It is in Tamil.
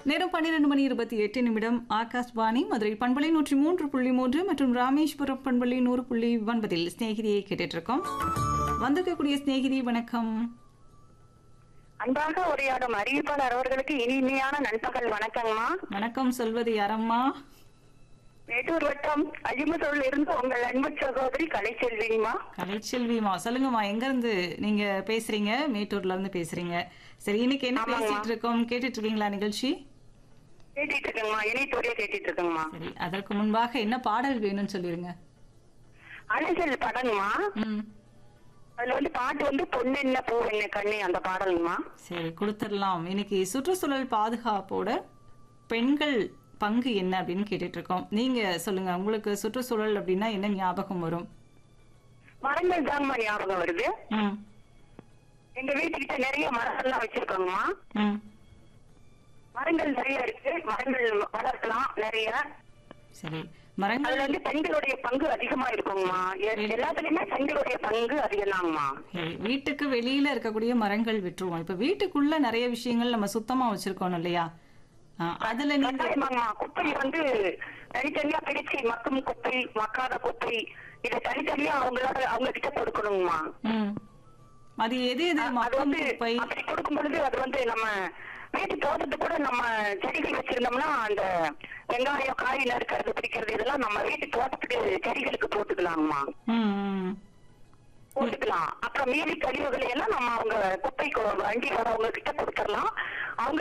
நேரம் பன்னிரண்டு மணி இருபத்தி எட்டு நிமிடம் ஆகாஷ்வாணி மதுரை பண்பலை நூற்றி மூன்று புள்ளி மூன்று மற்றும் ராமேஸ்வரம் பண்பலை நூறு புள்ளி ஒன்பதில் ஸ்நேகிதியை கேட்டுட்டு இருக்கோம் வந்திருக்கக்கூடிய ஸ்நேகிதி வணக்கம் அன்பாக உரையாடும் அறிவிப்பாளர் அவர்களுக்கு இனிமையான நண்பகல் வணக்கங்கம்மா வணக்கம் சொல்வது யாரம்மா மேட்டூர் வட்டம் அஜிமத்தூர்ல இருந்து உங்கள் அன்பு சகோதரி கலைச்செல்விங்கம்மா கலைச்செல்விமா சொல்லுங்கம்மா எங்க இருந்து நீங்க பேசுறீங்க மேட்டூர்ல இருந்து பேசுறீங்க சரி இன்னைக்கு என்ன ஆமாம்மா. பேசிட்டு இருக்கோம் கேட்டுட்டு இருக்கீங்களா நிகழ்ச்சி கேட்டுட்டு இருக்கேங்கம்மா இணைத்தோடைய கேட்டுட்டு இருக்கேங்கம்மா சரி அதற்கு முன்பாக என்ன பாடல் வேணும்னு சொல்லிருங்க அழகல் படங்கம்மா ம் அதுல வந்து பாட்டு வந்து பொண்ணு என்ன பூ என்ன கண்ணு அந்த பாடலுங்கம்மா சரி கொடுத்துடலாம் இன்னைக்கு சுற்றுச்சூழல் பாதுகாப்போட பெண்கள் பங்கு என்ன அப்படின்னு கேட்டுட்டு இருக்கோம் நீங்க சொல்லுங்க உங்களுக்கு சுற்றுச்சூழல் அப்படின்னா என்ன ஞாபகம் வரும் மரங்கள் தாங்கம்மா ஞாபகம் வருது ம் எங்க வீட்டுக்கிட்ட நிறைய மரங்கள்லாம் வச்சிருக்கோங்கம்மா ம் மரங்கள் நிறைய இருக்கு மரங்கள் வளர்க்கலாம் நிறைய சரி மரங்கள் அதுல வந்து பெண்களுடைய பங்கு அதிகமா இருக்குங்கம்மா எ- எல்லாத்துலயுமே பெண்களுடைய பங்கு அதிகம்தாங்கம்மா சரி, வீட்டுக்கு வெளியில இருக்கக்கூடிய மரங்கள் விட்டுருவோம் இப்ப வீட்டுக்குள்ள நிறைய விஷயங்கள் நம்ம சுத்தமா வச்சிருக்கோம் இல்லையா ஆ, அதுல நீங்க கட்டாயமாங்கம்மா குப்பை வந்து தனித்தனியா பிரிச்சு மக்கும் குப்பை மக்காத குப்பை இதை தனித்தனியா அவங்களோட அவங்க கிட்ட கொடுக்கணுங்கம்மா ம் அது எது எது அது மக்கும் வந்து குப்பை அப்படி கொடுக்கும் பொழுது அது வந்து நம்ம வீட்டு தோட்டத்து கூட நம்ம செடிகள் வச்சிருந்தோம்னா அந்த வெங்காயம் காய் நறுக்கிறது பிடிக்கிறது இதெல்லாம் நம்ம வீட்டு தோட்டத்துக்கு செடிகளுக்கு போட்டுக்கலாங்கம்மா ம் ம் போட்டுக்கலாம் அப்புறம் மீதி கழிவுகளை எல்லாம் நம்ம அவங்க குப்பை கொ- வண்டி வரவங்க கிட்ட கொடுத்துடலாம் அவங்க